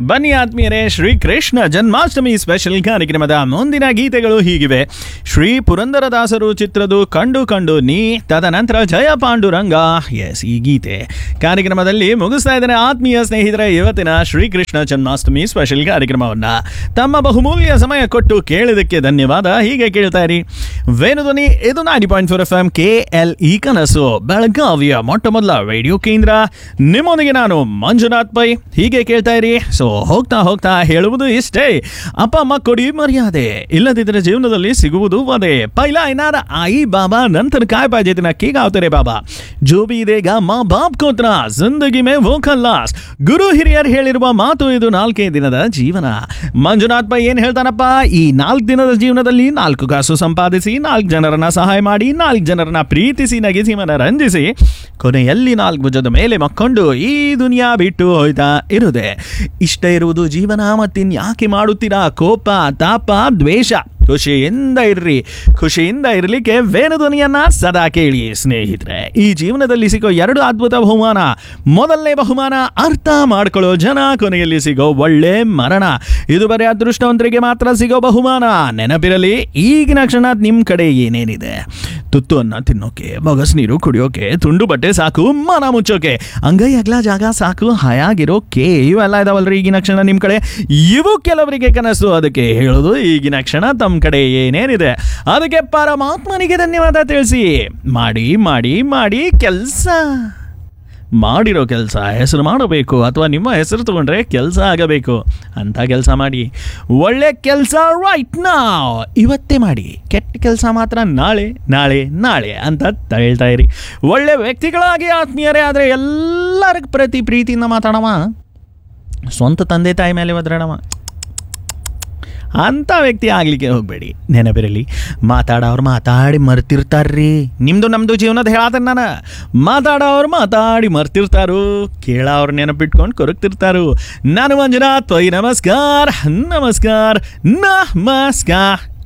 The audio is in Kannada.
ಬನ್ನಿ ಆತ್ಮೀಯರೇ ಶ್ರೀ ಕೃಷ್ಣ ಜನ್ಮಾಷ್ಟಮಿ ಸ್ಪೆಷಲ್ ಕಾರ್ಯಕ್ರಮದ ಮುಂದಿನ ಗೀತೆಗಳು ಹೀಗಿವೆ ಶ್ರೀ ಪುರಂದರದಾಸರು ಚಿತ್ರದು ಕಂಡು ಕಂಡು ನೀ ತದನಂತರ ಜಯ ಪಾಂಡುರಂಗ ಎಸ್ ಈ ಗೀತೆ ಕಾರ್ಯಕ್ರಮದಲ್ಲಿ ಮುಗಿಸ್ತಾ ಇದ್ದೇನೆ ಆತ್ಮೀಯ ಸ್ನೇಹಿತರೆ ಇವತ್ತಿನ ಶ್ರೀಕೃಷ್ಣ ಜನ್ಮಾಷ್ಟಮಿ ಸ್ಪೆಷಲ್ ಕಾರ್ಯಕ್ರಮವನ್ನ ತಮ್ಮ ಬಹುಮೂಲ್ಯ ಸಮಯ ಕೊಟ್ಟು ಕೇಳಿದಕ್ಕೆ ಧನ್ಯವಾದ ಹೀಗೆ ಕೇಳ್ತಾ ಇರಿ ವೇಣುಧ್ವನಿ ಇದು ninety point four F M K L E ಕನಸು ಬೆಳಗಾವಿಯ ಮೊಟ್ಟ ಮೊದಲ ರೇಡಿಯೋ ಕೇಂದ್ರ ನಿಮ್ಮೊಂದಿಗೆ ನಾನು ಮಂಜುನಾಥ್ ಪೈ ಹೀಗೆ ಕೇಳ್ತಾ ಇರಿ ಸೊ ಹೋಗ್ತಾ ಹೋಗ್ತಾ ಹೇಳುವುದು ಇಷ್ಟೇ ಅಪ್ಪ ಅಮ್ಮ ಕೊಡಿ ಮರ್ಯಾದೆ ಇಲ್ಲದಿದ್ದರೆ ಜೀವನದಲ್ಲಿ ಸಿಗುವುದು ಅದೇ ಪೈಲಾ ಏನಾರ ಆಯಿ ಬಾಬಾ ನಂತರ काय पाहिजे ते नक्की गावते रे बाबा जो भी देगा ಮಾ ಬಾಪ್ ಕೋ ತ್ರಾಸ್ ಜಿಂದಗಿ ಮೇ ವೋ ಖಲ್ಲಾಸ್ ಗುರು ಹಿರಿಯರು ಹೇಳಿರುವ ಮಾತು ಇದು ನಾಲ್ಕೇ ದಿನದ ಜೀವನ ಮಂಜುನಾಥ್ ಪೈ ಏನ್ ಹೇಳ್ತಾನಪ್ಪ ಈ ನಾಲ್ಕು ದಿನದ ಜೀವನದಲ್ಲಿ ನಾಲ್ಕು ಕಾಸು ಸಂಪಾದಿಸಿ ನಾಲ್ಕು ಜನರನ್ನ ಸಹಾಯ ಮಾಡಿ ನಾಲ್ಕು ಜನರನ್ನ ಪ್ರೀತಿಸಿ ನಗಿಸಿ ಮನರಂಜಿಸಿ ಕೊನೆಯಲ್ಲಿ ನಾಲ್ಕು ಭುಜದ ಮೇಲೆ ಮಕ್ಕೊಂಡು ಈ ದುನಿಯಾ ಬಿಟ್ಟು ಹೋಯ್ತಾ ಇರುದೆ ಇಷ್ಟ ಇರುವುದು ಜೀವನ ಮತ್ತಿನ್ಯಾಕೆ ಮಾಡುತ್ತೀರಾ ಕೋಪ ತಾಪ ದ್ವೇಷ ಖುಷಿಯಿಂದ ಇರ್ರಿ ಖುಷಿಯಿಂದ ಇರಲಿಕ್ಕೆ ವೇಣುಧ್ವನಿಯನ್ನ ಸದಾ ಕೇಳಿ ಸ್ನೇಹಿತರೆ ಈ ಜೀವನದಲ್ಲಿ ಸಿಗೋ ಎರಡು ಅದ್ಭುತ ಬಹುಮಾನ ಮೊದಲನೇ ಬಹುಮಾನ ಅರ್ಥ ಮಾಡ್ಕೊಳ್ಳೋ ಜನ ಕೊನೆಯಲ್ಲಿ ಸಿಗೋ ಒಳ್ಳೆ ಮರಣ ಇದು ಬರೀ ಅದೃಷ್ಟವಂತರಿಗೆ ಮಾತ್ರ ಸಿಗೋ ಬಹುಮಾನ ನೆನಪಿರಲಿ ಈಗಿನ ಕ್ಷಣ ನಿಮ್ಮ ಕಡೆ ಏನೇನಿದೆ ತುತ್ತು ಅನ್ನ ತಿನ್ನೋಕೆ ಬಗಸ್ ನೀರು ಕುಡಿಯೋಕೆ ತುಂಡು ಬಟ್ಟೆ ಸಾಕು ಮನ ಮುಚ್ಚೋಕೆ ಅಂಗೈ ಅಗ್ಲ ಜಾಗ ಸಾಕು ಹಾಯಾಗಿರೋಕೆ ಇವೆಲ್ಲ ಇದಾವಲ್ರಿ ಈಗಿನ ಕ್ಷಣ ನಿಮ್ಮ ಕಡೆ ಇವು ಕೆಲವರಿಗೆ ಕನಸು ಅದಕ್ಕೆ ಹೇಳೋದು ಈಗಿನ ಕ್ಷಣ ತಮ್ಮ ಕಡೆ ಏನೇನಿದೆ ಅದಕ್ಕೆ ಪರಮಾತ್ಮನಿಗೆ ಧನ್ಯವಾದ ತಿಳಿಸಿ ಮಾಡಿ ಮಾಡಿ ಮಾಡಿ ಕೆಲಸ ಮಾಡಿರೋ ಕೆಲಸ ಹೆಸರು ಮಾಡಬೇಕು ಅಥವಾ ನಿಮ್ಮ ಹೆಸರು ತಗೊಂಡ್ರೆ ಕೆಲಸ ಆಗಬೇಕು ಅಂತ ಕೆಲಸ ಮಾಡಿ ಒಳ್ಳೆ ಕೆಲಸ ರೈಟ್ ನಾವ್ ಇವತ್ತೇ ಮಾಡಿ ಕೆಟ್ಟ ಕೆಲಸ ಮಾತ್ರ ನಾಳೆ ನಾಳೆ ನಾಳೆ ಅಂತ ಹೇಳ್ತಾ ಇರಿ ಒಳ್ಳೆ ವ್ಯಕ್ತಿಗಳಾಗಿ ಆತ್ಮೀಯರೇ ಆದರೆ ಎಲ್ಲರ ಪ್ರತಿ ಪ್ರೀತಿಯಿಂದ ಮಾತಾಡವ ಸ್ವಂತ ತಂದೆ ತಾಯಿ ಮೇಲೆ ಒದ್ರಾಡವ ಅಂಥ ವ್ಯಕ್ತಿ ಆಗಲಿಕ್ಕೆ ಹೋಗಬೇಡಿ ನೆನಪಿರಲಿ ಮಾತಾಡೋರು ಮಾತಾಡಿ ಮರ್ತಿರ್ತಾರ್ರಿ ನಿಮ್ಮದು ನಮ್ಮದು ಜೀವನದ ಹೇಳತ್ತ ನಾನು ಮಾತಾಡೋರು ಮಾತಾಡಿ ಮರ್ತಿರ್ತಾರು ಕೇಳೋರು ನೆನಪಿಟ್ಕೊಂಡು ಕೊರಗ್ತಿರ್ತಾರು ನಾನು ಮಂಜುನಾಥ್ ಪೈ ನಮಸ್ಕಾರ ನಮಸ್ಕಾರ ನಮಸ್ಕಾರ